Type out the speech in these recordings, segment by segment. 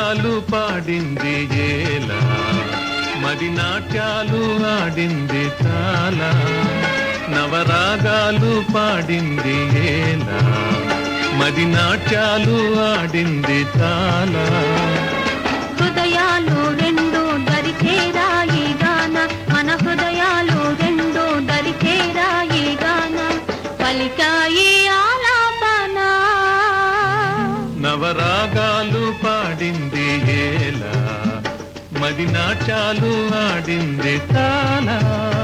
నాట్యాలు పాడింది ఏలా మది నాట్యాలు ఆడింది చాలా నవరాగాలు పాడింది ఏలా మది నాట్యాలు ఆడింది చాలా హృదయాలు రెండు దరిచేరాయి గాన మన హృదయాలు రెండు దరిచేరాయి గాన పలికాయి ఆలాపన నవరాగాలు పాడింది ఏలా మది నాట్యాలు ఆడింది చాలా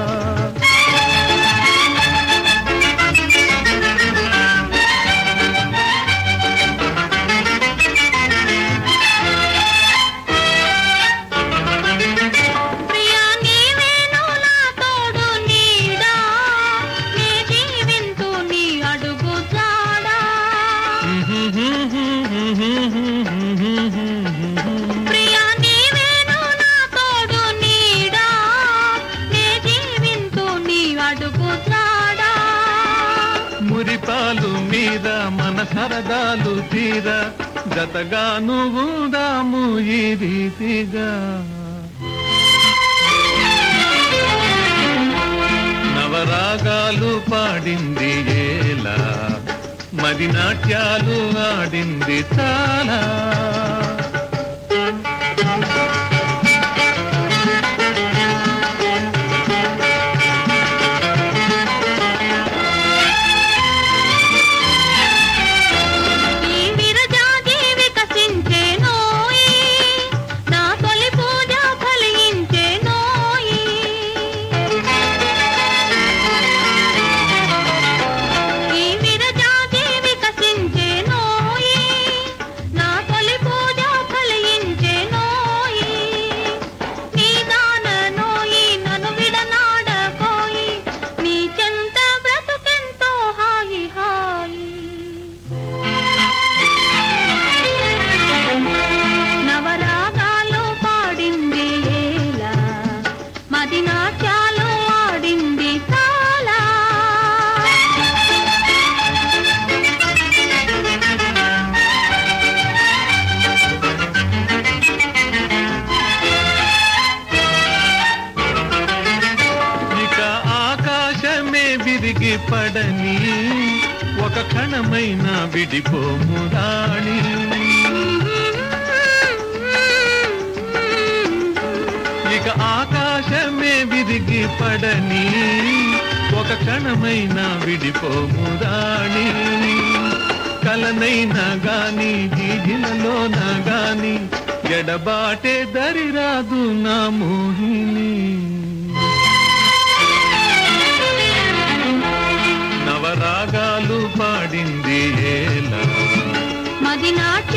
ప్రియా నీవేను నా తోడు నీడా నీ జీవింతు నీ అడుగు జాడా ప్రియా నీవేను నా తోడు నీడా నీ జీవింతు నీ అడుగు జాడా మురిపాలు మీద మన సరదాలు తీర జతగాను ఉందాము ఈ రీతిగా నవరాగాలు పాడింది ఏలా మది నాట్యాలు ఆడింది చాలా ఈ విరజాజి వికసించేనోయి, నా తొలి పూజ ఫలించేనోయి. ఈ విరజాజి వికసించేనోయి, నా తొలి పూజ ఫలించేనోయి. నీ దాననోయి, నన్ను విడనాడకోయి, నీ చెంత బ్రతుకెంతో హాయి హాయి నవరాగాలు పాడింది ఏలా మది నాట్యాలు ఆడింది చాలా ఇక ఆకాశమే విరిగి పడని ఒక క్షణమైన విడిపోము రాణి ఇక ఆకాశమే విరిగి పడని ఒక క్షణమైన విడిపోము రాణి కలనైనా గాని జీజిలలోన గాని ఎడబాటే దరిరాదు నా మోహిని నవరాగాలు పాడింది ఏలా మది నాట్యాలు